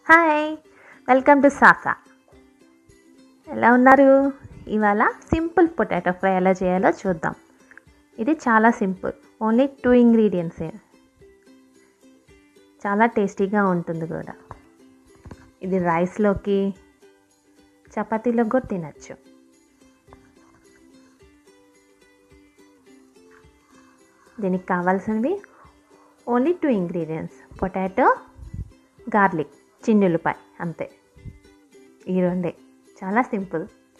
hi welcome to సాసా ఎలా ఉన్నారు ఇవాళ సింపుల్ పొటాటో ఫ్రై ఎలా చేయాలో చూద్దాం ఇది చాలా సింపుల్ ఓన్లీ టూ ఇంగ్రీడియంట్సే చాలా టేస్టీగా ఉంటుంది కూడా ఇది రైస్లోకి చపాతీలోకి కూడా తినచ్చు దీనికి కావాల్సినవి only two ingredients potato garlic చిన్నులపాయ అంతే ఈ రెండే చాలా సింపుల్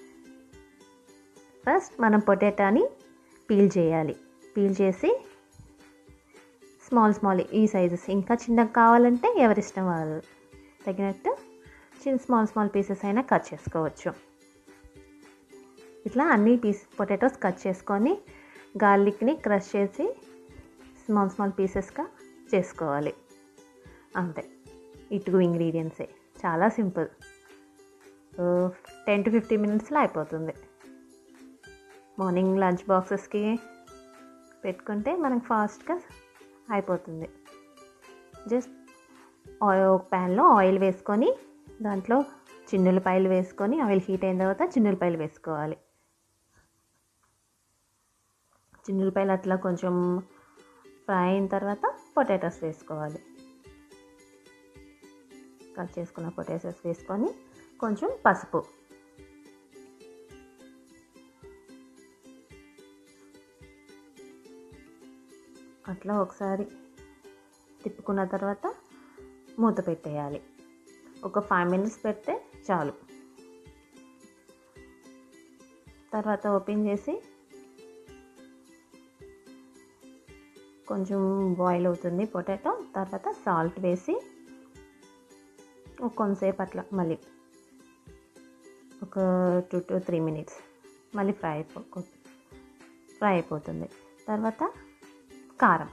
ఫస్ట్ మనం పొటాటోని పీల్ చేయాలి పీల్ చేసి స్మాల్ స్మాల్ ఈ సైజెస్ ఇంకా చిన్నగా కావాలంటే ఎవరిష్టం వాళ్ళు తగినట్టు చిన్న స్మాల్ స్మాల్ పీసెస్ అయినా కట్ చేసుకోవచ్చు ఇట్లా అన్ని పీస్ పొటాటోస్ కట్ చేసుకొని గార్లిక్ని క్రష్ చేసి స్మాల్ స్మాల్ పీసెస్గా చేసుకోవాలి అంతే ఈ టూ ఇంగ్రీడియంట్సే చాలా సింపుల్ టెన్ టు ఫిఫ్టీ మినిట్స్లో అయిపోతుంది మార్నింగ్ లంచ్ బాక్సెస్కి పెట్టుకుంటే మనకు ఫాస్ట్గా అయిపోతుంది జస్ట్ ఆయిల్ ఒక ప్యాన్లో ఆయిల్ వేసుకొని దాంట్లో చిన్నులపాయలు వేసుకొని ఆయిల్ హీట్ అయిన తర్వాత చిన్నులపాయలు వేసుకోవాలి చిన్నులపాయలు అట్లా కొంచెం ఫ్రై అయిన తర్వాత పొటాటోస్ వేసుకోవాలి కట్ చేసుకున్న పొటాటోస్ వేసుకొని కొంచెం పసుపు అట్లా ఒకసారి తిప్పుకున్న తర్వాత మూత పెట్టేయాలి ఒక ఫైవ్ మినిట్స్ పెడితే చాలు తర్వాత ఓపెన్ చేసి కొంచెం బాయిల్ అవుతుంది పొటాటో తర్వాత సాల్ట్ వేసి కొంతసేపు అట్లా మళ్ళీ ఒక టూ టు త్రీ మినిట్స్ మళ్ళీ ఫ్రై అయిపో ఫ్రై అయిపోతుంది తర్వాత కారం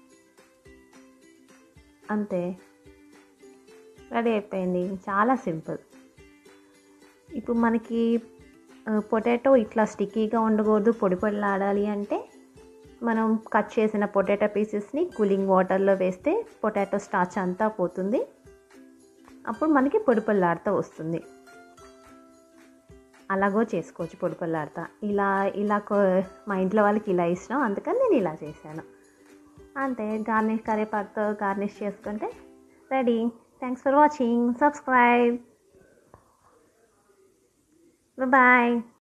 అంతే రెడీ అయిపోయింది చాలా సింపుల్ ఇప్పుడు మనకి పొటాటో ఇట్లా స్టిక్కీగా ఉండకూడదు పొడి పొడిలాడాలి అంటే మనం కట్ చేసిన పొటాటో పీసెస్ని కూలింగ్ వాటర్లో వేస్తే పొటాటో స్టార్చ్ అంతా పోతుంది అప్పుడు మనకి పొడి పొడిలాడుతూ వస్తుంది అలాగో చేసుకోవచ్చు పొడి పొడిలాడుతా ఇలా ఇలా మా ఇంట్లో వాళ్ళకి ఇలా ఇష్టం అందుకని నేను ఇలా చేశాను అంతే గార్నిష్ కరేపాకుతో గార్నిష్ చేసుకుంటే ready thanks for watching subscribe bye